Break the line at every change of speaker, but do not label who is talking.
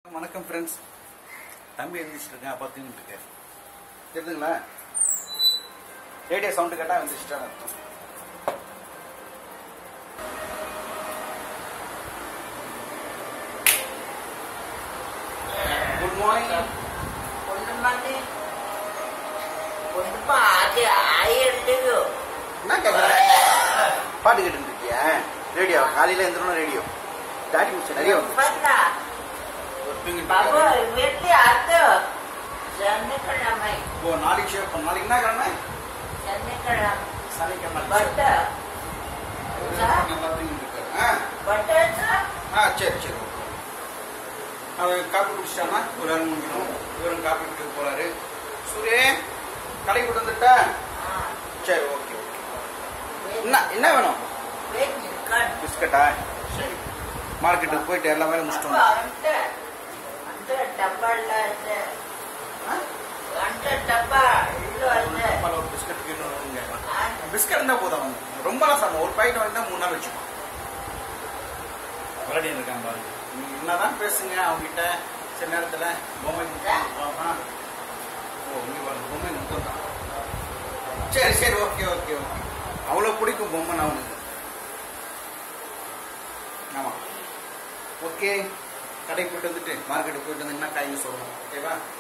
வணக்கம் ஃப்ரெண்ட்ஸ் தம்பி எழுந்திரிச்சிட்டு இருக்கேன் அப்பா தூங்கிட்டு இருக்கேன் தெரியுதுங்களா ரேடியோ சவுண்டு கேட்டால் எழுந்திரிச்சிட்டா அர்த்தம் குட் மார்னிங்
కొంతమంది కొంత అది ఆయేళ్ళు
என்ன கேட்குற பாட்டு கேட்டு இருக்கியா ரேடியோ காலையில் எழுந்திரணும் ரேடியோ டாடி முடிச்சு நிறைய வந்து
పన్న
தூங்கிட்டு
బాబు
இருக்காரு.
వెళ్ళి అత్త శనికళమై
ஓ நாளைக்கு ஷேப் பண்ண நாளைக்கு என்ன கிழமை
శనికళ
சனிக்கிழமை
బట్ట
நல்லா தூங்கிட்டு இருக்காரு ஆ
బట్ట
ஆ சரி சரி ஓகே. அவன் காப்பி குடிச்சிட்டானா ஒரு ஆள் முடிக்கணும் இவரும் காப்பி குடிக்க போறாரு சூரிய கடைக்கு கொண்டு வந்துட்டா சரி ஓகே ஓகே என்ன என்ன வேணும் பிஸ்கட்டா சரி மார்க்கெட்டுக்கு போயிட்டு எல்லா வேலையும் முடிச்சிட்டோம்
అంటే అంటే డబ్బాల్లో అయితే
ஆ?
అంటే డబ్బా ఇల్లు అయితే
பல ஒரு பிஸ்கட் கேட்டு பிஸ்கட் இருந்தால் போதும் அவனுக்கு ரொம்பலாம் சாப்பிடும் ஒரு பாக்கெட் வாங்கினா மூணு நாள் வச்சுப்பான் விளையாடி இருக்கான் பாருங்க நீ என்னதான் பேசுங்க அவங்ககிட்ட சில நேரத்தில் பொம்மை முத்தம் ஓ இங்கே பாருங்க பொம்மை முத்தம் தான் சரி சரி ஓகே ஓகே ஓகே அவ்வளோ பிடிக்கும் பொம்மை நான் அவனுக்கு ஆமாம் ஓகே கடைக்கு போயிட்டு வந்துட்டு மார்க்கெட்டுக்கு போயிட்டு வந்து என்ன காய்ங்க சொல்லணும் ஓகேவா